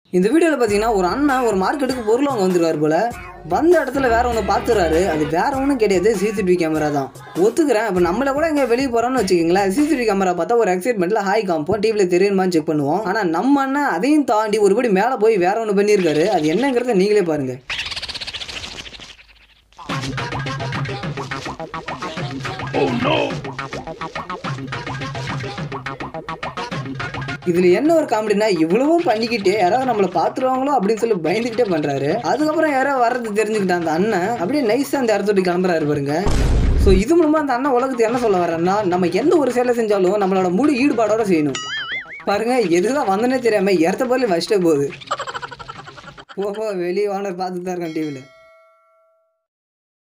இந்த வீடியோவில் பார்த்தீங்கன்னா ஒரு அண்ணன் ஒரு மார்க்கெட்டுக்கு பொருள் வாங்க வந்திருக்காரு போல வந்த இடத்துல வேற ஒன்று பார்த்துறாரு அது வேற ஒன்றும் கிடையாது சிசிடிவி கேமரா தான் ஒத்துக்கிறேன் இப்போ நம்மள கூட எங்கே வெளியே போகிறோம்னு வச்சுக்கோங்களேன் சிசிடிவி கேமரா பார்த்தா ஒரு எக்ஸைட்மெண்ட்டில் ஹாய் காமிப்போம் டிவியில் தெரியுமான்னு செக் பண்ணுவோம் ஆனால் நம்ம அண்ணன் அதையும் தாண்டி ஒருபடி மேலே போய் வேற ஒன்று பண்ணியிருக்காரு அது என்னங்கிறத நீங்களே பாருங்க இதுல என்ன ஒரு காமெடினா இவ்வளவும் பண்ணிக்கிட்டே யாராவது நம்மளை பார்த்துருவாங்களோ அப்படின்னு சொல்லி பயந்துக்கிட்டே பண்றாரு அதுக்கப்புறம் யாரோ வர்றது தெரிஞ்சுக்கிட்ட அந்த அண்ணன் அப்படியே நைஸா அந்த இடத்த விட்டு கிளம்புறாரு பாருங்க ஸோ இது மூலமா அந்த அண்ணன் உலகத்துக்கு என்ன சொல்ல வர்றேன்னா நம்ம எந்த ஒரு செயலை செஞ்சாலும் நம்மளோட முழு ஈடுபாடோட செய்யணும் பாருங்க எதுதான் வந்தனே தெரியாம இடத்த போல வச்சுட்டே போகுது போ போ வெளியே ஓனர் பார்த்துட்டு தான் இருக்கான் டிவியில்